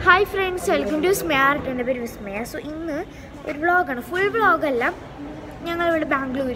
hi friends welcome to Vismaya എൻ്റെ പേര് വിസ്മയ so ഇന്ന് ഒരു വ്ളോഗാണ് ഫുൾ വ്ളോഗല്ല ഞങ്ങളിവിടെ ബാംഗ്ലൂർ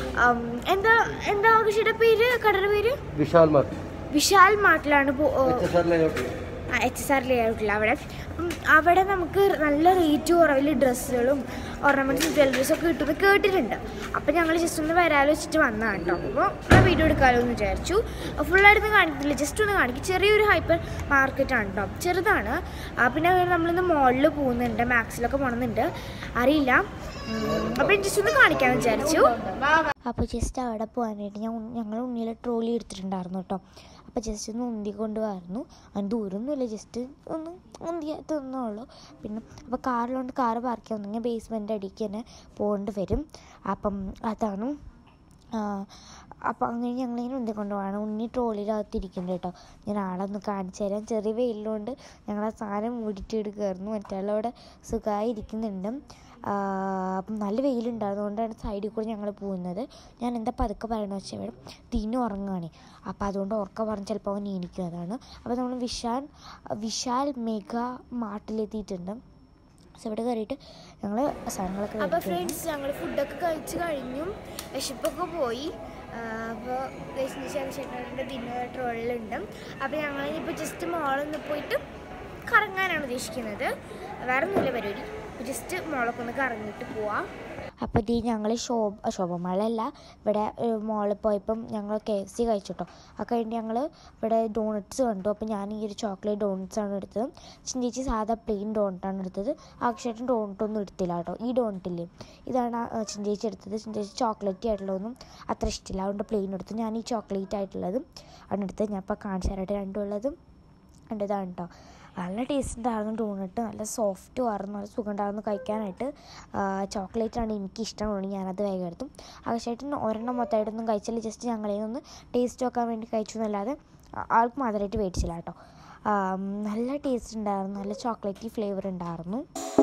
എന്താ എന്താ കൃഷിയുടെ പേര് കടയുടെ പേര് വിശാൽ മാർട്ട് വിശാൽ മാർട്ടിലാണ് പോ H S R layout H S R ലേഔട്ടിൽ അവിടെ ഉം, അവിടെ നമുക്ക് നല്ല റേറ്റ് കുറവിൽ ഡ്രസ്സുകളും ഓർണമെൻറ്റ്സും ജ്വല്ലറീസും ഒക്കെ കിട്ടുമെന്ന് കേട്ടിട്ടുണ്ട് അപ്പോൾ ഞങ്ങൾ ജസ്റ്റ് ഒന്ന് വരാലോ വെച്ചിട്ട് വന്നതാണ് കേട്ടോ അപ്പോൾ ഞാൻ വീഡിയോ എടുക്കാമല്ലോ എന്ന് വിചാരിച്ചു ഫുള്ളായിട്ടൊന്നും കാണിക്കുന്നില്ല ജസ്റ്റ് ഒന്ന് കാണിക്കും ചെറിയൊരു ഹൈപ്പർ മാർക്കറ്റാണ് കേട്ടോ ചെറുതാണ് ആ, പിന്നെ നമ്മളിന്ന് മോളിൽ പോകുന്നുണ്ട് മാക്സിലൊക്കെ പോകണമെന്നുണ്ട് അറിയില്ല അപ്പോൾ ജസ്റ്റ് ഒന്ന് കാണിക്കാമെന്ന് വിചാരിച്ചു അപ്പോൾ ജസ്റ്റ് അവിടെ പോകാനായിട്ട് ഞാൻ ഉ- ഞങ്ങൾ ഉണ്ണിയിലെ ട്രോളി എടുത്തിട്ടുണ്ടായിരുന്നു കേട്ടോ അപ്പോൾ ജസ്റ്റ് ഒന്ന് ഉന്തിക്കൊണ്ട് വരുന്നു അതിന് ദൂരമൊന്നുമില്ല ജസ്റ്റ് ഒന്ന് ഉന്തിയത്തൊന്നേ ഉള്ളൂ പിന്നെ അപ്പോൾ കാറിലുകൊണ്ട് കാറ് പാർക്ക് ചെയ്യാമെന്നെങ്കിൽ ബേസ്മെൻ്റ് അടിക്ക് തന്നെ പോകേണ്ടി വരും അപ്പം അതാണ് ആ, അപ്പോൾ അങ്ങനെ ഞങ്ങളിങ്ങനെ ഉന്തിക്കൊണ്ട് പോകണം ഉണ്ണി ട്രോളിയിലകത്ത് ഇരിക്കുന്നുണ്ട് കേട്ടോ ഞാൻ ആളൊന്ന് കാണിച്ചു തരാം ചെറിയ വെയിലുകൊണ്ട് ഞങ്ങൾ ആ സാധനം മൂടിയിട്ടെടുക്കുമായിരുന്നു മറ്റുള്ളവിടെ സുഖമായി ഇരിക്കുന്നുണ്ട് ആ, അപ്പം നല്ല വെയിലുണ്ടായിരുന്നു അതുകൊണ്ടാണ് സൈഡിൽ കൂടി ഞങ്ങൾ പോകുന്നത് ഞാൻ എന്താ പതുക്കെ പറയണമെന്ന് വെച്ചാൽ ഇവിടെ തീന് ഉറങ്ങുകയാണ് അപ്പോൾ അതുകൊണ്ട് ഉറക്കം പറഞ്ഞ് ചിലപ്പോൾ അവൻ എണീക്കും അതാണ് അപ്പോൾ നമ്മൾ വിശാൽ വിശാൽ മെഗാ മാർട്ടിലെത്തിയിട്ടുണ്ട് സോ ഇവിടെ കയറിയിട്ട് ഞങ്ങൾ സാധനങ്ങളൊക്കെ അപ്പോൾ ഫ്രണ്ട്സ് ഞങ്ങൾ ഫുഡൊക്കെ കഴിച്ച് കഴിഞ്ഞു വിശപ്പൊക്കെ പോയി അപ്പോൾ ചേട്ടൻ്റെ ഡിന്നർ ട്രോളിലുണ്ട് അപ്പോൾ ഞങ്ങൾ ഇപ്പോൾ ജസ്റ്റ് മോളൊന്ന് പോയിട്ട് കറങ്ങാനാണ് ഉദ്ദേശിക്കുന്നത് വേറെ ഒന്നുമില്ല പരിപാടി ജസ്റ്റ് മോളൊക്കെ ഒന്ന് കറങ്ങിയിട്ട് പോവാം അപ്പോൾ ഇത് ഞങ്ങൾ ശോഭ ശോഭമഴയല്ല ഇവിടെ മോളിൽ പോയപ്പം ഞങ്ങൾ കെ എഫ് സി കഴിച്ചിട്ടോ ആ കഴിഞ്ഞ് ഞങ്ങൾ ഇവിടെ ഡോണറ്റ്സ് കണ്ടു അപ്പോൾ ഞാൻ ഈ ഒരു ചോക്ലേറ്റ് ഡോണറ്റ്സ് ആണ് എടുത്തത് ചിന്തിച്ച് സാധാ പ്ലെയിൻ ഡോണറ്റാണ് എടുത്തത് ആക്ഷേട്ടൻ ഡോണറ്റൊന്നും എടുത്തില്ല കേട്ടോ ഈ ഡോണറ്റില്ലേ ഇതാണ് ചിന്തിച്ച് എടുത്തത് ചിന്തിച്ച് ചോക്ലേറ്റ് ആയിട്ടുള്ളതൊന്നും അത്ര ഇഷ്ടമില്ല അതുകൊണ്ട് പ്ലെയിൻ എടുത്തു ഞാൻ ഈ ചോക്ലേറ്റ് ആയിട്ടുള്ളതും ആണ് എടുത്തത് ഞാൻ ഇപ്പോൾ കാണിച്ചു തരട്ടെ രണ്ടും ഉള്ളതും ഇതാണ് കേട്ടോ നല്ല ടേസ്റ്റ് ഉണ്ടായിരുന്നു ഡോണട്ട് നല്ല സോഫ്റ്റും ആയിരുന്നു നല്ല സുഖം ഉണ്ടായിരുന്നു കഴിക്കാനായിട്ട് ചോക്ലേറ്റ് ആണ് എനിക്ക് ഇഷ്ടമുള്ളത് ഞാനത് വേഗം എടുത്തു ആവശ്യമായിട്ട് ഒരെണ്ണം മൊത്തമായിട്ടൊന്നും കഴിച്ചില്ല ജസ്റ്റ് ഞങ്ങളെ ഒന്ന് ടേസ്റ്റ് നോക്കാൻ വേണ്ടി കഴിച്ചു എന്നല്ലാതെ ആ- ആൾക്ക് മാത്രമായിട്ട് മേടിച്ചില്ല കേട്ടോ ആ, നല്ല ടേസ്റ്റ് ഉണ്ടായിരുന്നു നല്ല ചോക്ലേറ്റി ഫ്ലേവർ ഉണ്ടായിരുന്നു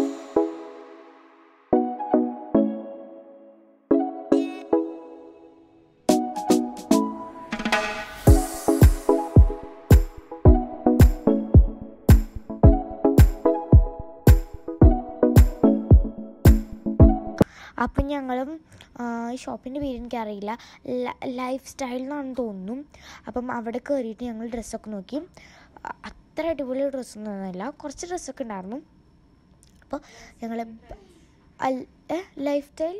അപ്പം ഞങ്ങളും ആ, ഈ ഷോപ്പിൻ്റെ പേര് എനിക്കറിയില്ല ല- ലൈഫ് സ്റ്റൈൽ എന്നാണെന്ന് തോന്നുന്നു അപ്പം അവിടെ കയറിയിട്ട് ഞങ്ങൾ ഡ്രസ്സൊക്കെ നോക്കി അ- അത്ര അടിപൊളി ഡ്രസ്സൊന്നും ഒന്നുമില്ല കുറച്ച് ഡ്രസ്സൊക്കെ ഉണ്ടായിരുന്നു അപ്പോൾ ഞങ്ങൾ ലൈഫ് സ്റ്റൈൽ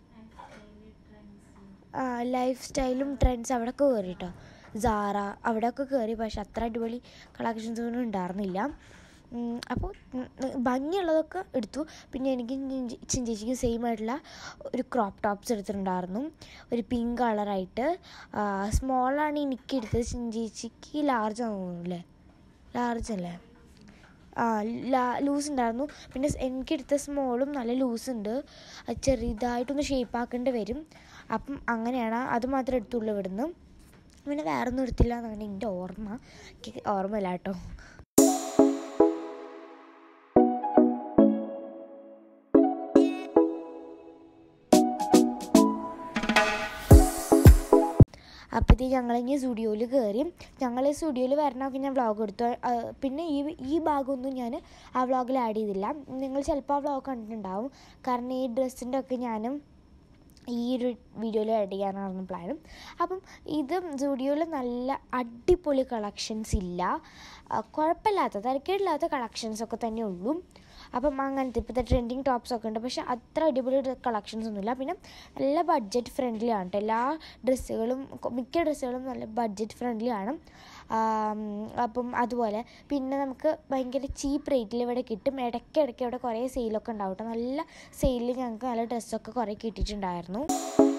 ആ ലൈഫ് സ്റ്റൈലും ട്രെൻഡ്സ് അവിടെ കയറി കേട്ടോ സാറ അവിടെയൊക്കെ കയറി പക്ഷെ അത്ര അടിപൊളി കളക്ഷൻസ് ഒന്നും ഉണ്ടായിരുന്നില്ല ഉം, അപ്പോൾ ഉം, ഉം, ഭംഗിയുള്ളതൊക്കെ എടുത്തു പിന്നെ എനിക്ക് ചിഞ്ചേച്ചിക്ക് സെയിം ആയിട്ടുള്ള ഒരു ക്രോപ്പ് ടോപ്സ് എടുത്തിട്ടുണ്ടായിരുന്നു ഒരു പിങ്ക് കളറായിട്ട് സ്മോളാണ് എനിക്ക് എടുത്തത് ചിഞ്ചേച്ചിക്ക് ലാർജ് ആണെന്ന് തോന്നുന്നു അല്ലേ ലാർജ് അല്ലേ ആ ലാ ലൂസ് ഉണ്ടായിരുന്നു പിന്നെ സ് എനിക്കെടുത്ത സ്മോളും നല്ല ലൂസ് ഉണ്ട് അത് ചെറുതായിട്ടൊന്ന് ഷേപ്പ് ആക്കേണ്ടി വരും അപ്പം അങ്ങനെയാണ് അത് മാത്രമേ എടുത്തുള്ളൂ ഇവിടുന്ന് പിന്നെ വേറെ ഒന്നും എടുത്തില്ല എന്നാണ് എൻ്റെ ഓർമ്മ എനിക്ക് ഓർമ്മയില്ല കേട്ടോ അപ്പോഴത്തേക്ക് ഞങ്ങളിങ്ങനെ സ്റ്റുഡിയോയിൽ കയറി ഞങ്ങൾ സ്റ്റുഡിയോയിൽ വരണമൊക്കെ ഞാൻ വ്ളോഗ് എടുത്തു ആ, പിന്നെ ഈ ഈ ഭാഗമൊന്നും ഞാൻ ആ വ്ളോഗിൽ ആഡ് ചെയ്തില്ല നിങ്ങൾ ചിലപ്പോൾ ആ വ്ളോഗ് കണ്ടിട്ടുണ്ടാവും കാരണം ഈ ഡ്രസ്സിൻ്റെ ഒക്കെ ഞാനും ഈ ഒരു വീഡിയോയിൽ ആഡ് ചെയ്യാനായിരുന്നു പ്ലാനും അപ്പം ഇത് സ്റ്റുഡിയോയിൽ നല്ല അടിപൊളി കളക്ഷൻസ് ഇല്ല ആ, കുഴപ്പമില്ലാത്ത തിരക്കേടില്ലാത്ത കളക്ഷൻസ് ഒക്കെ തന്നെ ഉള്ളൂ അപ്പം അങ്ങനത്തെ ഇപ്പോഴത്തെ ട്രെൻഡിങ് ടോപ്സ് ഒക്കെ ഉണ്ട് പക്ഷെ അത്ര അടിപൊളി കളക്ഷൻസ് ഒന്നുമില്ല പിന്നെ നല്ല ബഡ്ജറ്റ് ഫ്രണ്ട്ലി ആണ് കേട്ടോ എല്ലാ ഡ്രസ്സുകളും മിക്ക ഡ്രസ്സുകളും നല്ല ബഡ്ജറ്റ് ഫ്രണ്ട്ലി ആണ് ആം, അപ്പം അതുപോലെ പിന്നെ നമുക്ക് ഭയങ്കര ചീപ്പ് റേറ്റിൽ ഇവിടെ കിട്ടും ഇടയ്ക്കിടയ്ക്ക് ഇവിടെ കുറേ സെയിലൊക്കെ ഉണ്ടാവും കേട്ടോ നല്ല സെയിലിൽ ഞങ്ങൾക്ക് നല്ല ഡ്രസ്സൊക്കെ കുറേ കിട്ടിയിട്ടുണ്ടായിരുന്നു